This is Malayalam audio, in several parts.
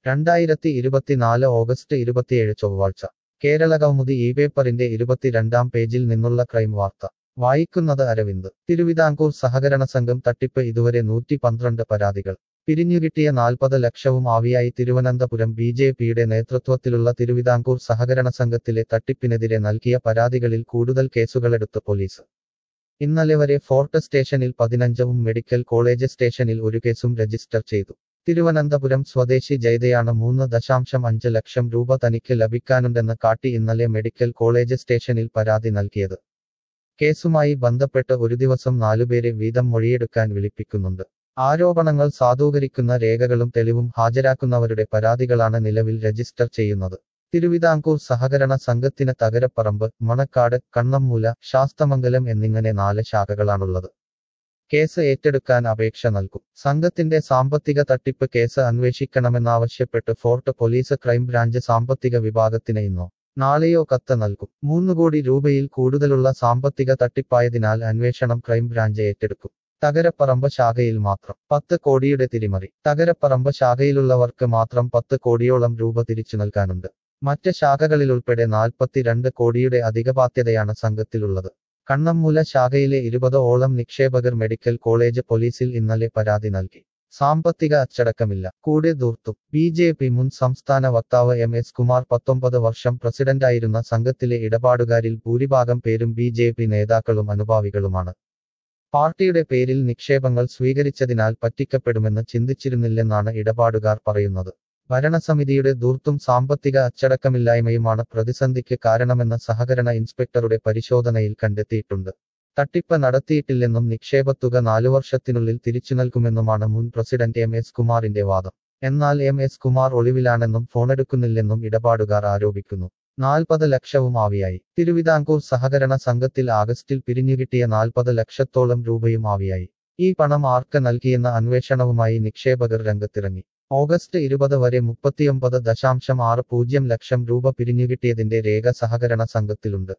രണ്ടായിരത്തി ഇരുപത്തിനാല് ഓഗസ്റ്റ് ഇരുപത്തിയേഴ് ചൊവ്വാഴ്ച കേരള കൗമുദി ഈ പേപ്പറിന്റെ ഇരുപത്തിരണ്ടാം പേജിൽ നിന്നുള്ള ക്രൈം വാർത്ത വായിക്കുന്നത് അരവിന്ദ് തിരുവിതാംകൂർ സഹകരണ സംഘം തട്ടിപ്പ് ഇതുവരെ നൂറ്റി പന്ത്രണ്ട് പരാതികൾ പിരിഞ്ഞുകിട്ടിയ നാൽപ്പത് ലക്ഷവും ആവിയായി തിരുവനന്തപുരം ബി ജെ പിയുടെ നേതൃത്വത്തിലുള്ള തിരുവിതാംകൂർ സഹകരണ സംഘത്തിലെ തട്ടിപ്പിനെതിരെ നൽകിയ പരാതികളിൽ കൂടുതൽ കേസുകളെടുത്ത് പോലീസ് ഇന്നലെ വരെ ഫോർട്ട് സ്റ്റേഷനിൽ പതിനഞ്ചവും മെഡിക്കൽ കോളേജ് സ്റ്റേഷനിൽ ഒരു കേസും രജിസ്റ്റർ ചെയ്തു തിരുവനന്തപുരം സ്വദേശി ജയതയാണ് മൂന്ന് ദശാംശം അഞ്ച് ലക്ഷം രൂപ തനിക്ക് ലഭിക്കാനുണ്ടെന്ന് കാട്ടി ഇന്നലെ മെഡിക്കൽ കോളേജ് സ്റ്റേഷനിൽ പരാതി നൽകിയത് കേസുമായി ബന്ധപ്പെട്ട് ഒരു ദിവസം നാലുപേരെ വീതം മൊഴിയെടുക്കാൻ വിളിപ്പിക്കുന്നുണ്ട് ആരോപണങ്ങൾ സാധൂകരിക്കുന്ന രേഖകളും തെളിവും ഹാജരാക്കുന്നവരുടെ പരാതികളാണ് നിലവിൽ രജിസ്റ്റർ ചെയ്യുന്നത് തിരുവിതാംകൂർ സഹകരണ സംഘത്തിന് തകരപ്പറമ്പ് മണക്കാട് കണ്ണമ്മൂല ശാസ്തമംഗലം എന്നിങ്ങനെ നാല് ശാഖകളാണുള്ളത് കേസ് ഏറ്റെടുക്കാൻ അപേക്ഷ നൽകും സംഘത്തിന്റെ സാമ്പത്തിക തട്ടിപ്പ് കേസ് അന്വേഷിക്കണമെന്നാവശ്യപ്പെട്ട് ഫോർട്ട് പോലീസ് ക്രൈംബ്രാഞ്ച് സാമ്പത്തിക വിഭാഗത്തിന് ഇന്നോ നാളെയോ കത്ത് നൽകും മൂന്ന് കോടി രൂപയിൽ കൂടുതലുള്ള സാമ്പത്തിക തട്ടിപ്പായതിനാൽ അന്വേഷണം ക്രൈംബ്രാഞ്ച് ഏറ്റെടുക്കും തകരപ്പറമ്പ് ശാഖയിൽ മാത്രം പത്ത് കോടിയുടെ തിരിമറി തകരപ്പറമ്പ് ശാഖയിലുള്ളവർക്ക് മാത്രം പത്ത് കോടിയോളം രൂപ തിരിച്ചു നൽകാനുണ്ട് മറ്റ് ശാഖകളിലുൾപ്പെടെ നാൽപ്പത്തിരണ്ട് കോടിയുടെ അധിക ബാധ്യതയാണ് സംഘത്തിലുള്ളത് കണ്ണമ്മൂല ശാഖയിലെ ഇരുപത് ഓളം നിക്ഷേപകർ മെഡിക്കൽ കോളേജ് പോലീസിൽ ഇന്നലെ പരാതി നൽകി സാമ്പത്തിക അച്ചടക്കമില്ല കൂടെ ദൂർത്തും ബി ജെ പി മുൻ സംസ്ഥാന വക്താവ് എം എസ് കുമാർ പത്തൊമ്പത് വർഷം പ്രസിഡന്റായിരുന്ന സംഘത്തിലെ ഇടപാടുകാരിൽ ഭൂരിഭാഗം പേരും ബി ജെ പി നേതാക്കളും അനുഭാവികളുമാണ് പാർട്ടിയുടെ പേരിൽ നിക്ഷേപങ്ങൾ സ്വീകരിച്ചതിനാൽ പറ്റിക്കപ്പെടുമെന്ന് ചിന്തിച്ചിരുന്നില്ലെന്നാണ് ഇടപാടുകാർ പറയുന്നത് ഭരണസമിതിയുടെ ദൂർത്തും സാമ്പത്തിക അച്ചടക്കമില്ലായ്മയുമാണ് പ്രതിസന്ധിക്ക് കാരണമെന്ന് സഹകരണ ഇൻസ്പെക്ടറുടെ പരിശോധനയിൽ കണ്ടെത്തിയിട്ടുണ്ട് തട്ടിപ്പ് നടത്തിയിട്ടില്ലെന്നും നിക്ഷേപത്തുക നാലു വർഷത്തിനുള്ളിൽ തിരിച്ചു നൽകുമെന്നുമാണ് മുൻ പ്രസിഡന്റ് എം എസ് കുമാറിന്റെ വാദം എന്നാൽ എം എസ് കുമാർ ഒളിവിലാണെന്നും ഫോണെടുക്കുന്നില്ലെന്നും ഇടപാടുകാർ ആരോപിക്കുന്നു നാൽപ്പത് ലക്ഷവും ആവിയായി തിരുവിതാംകൂർ സഹകരണ സംഘത്തിൽ ആഗസ്റ്റിൽ പിരിഞ്ഞുകിട്ടിയ നാൽപ്പത് ലക്ഷത്തോളം രൂപയും ആവിയായി ഈ പണം ആർക്ക് നൽകിയെന്ന അന്വേഷണവുമായി നിക്ഷേപകർ രംഗത്തിറങ്ങി ഓഗസ്റ്റ് ഇരുപത് വരെ മുപ്പത്തിയൊമ്പത് ദശാംശം ആറ് പൂജ്യം ലക്ഷം രൂപ പിരിഞ്ഞുകിട്ടിയതിന്റെ രേഖ സഹകരണ സംഘത്തിലുണ്ട്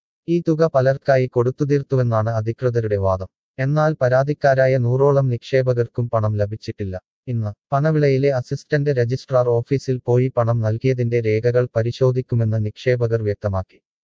ഈ തുക പലർക്കായി കൊടുത്തുതീർത്തുവെന്നാണ് അധികൃതരുടെ വാദം എന്നാൽ പരാതിക്കാരായ നൂറോളം നിക്ഷേപകർക്കും പണം ലഭിച്ചിട്ടില്ല ഇന്ന് പണവിളയിലെ അസിസ്റ്റന്റ് രജിസ്ട്രാർ ഓഫീസിൽ പോയി പണം നൽകിയതിന്റെ രേഖകൾ പരിശോധിക്കുമെന്ന് നിക്ഷേപകർ വ്യക്തമാക്കി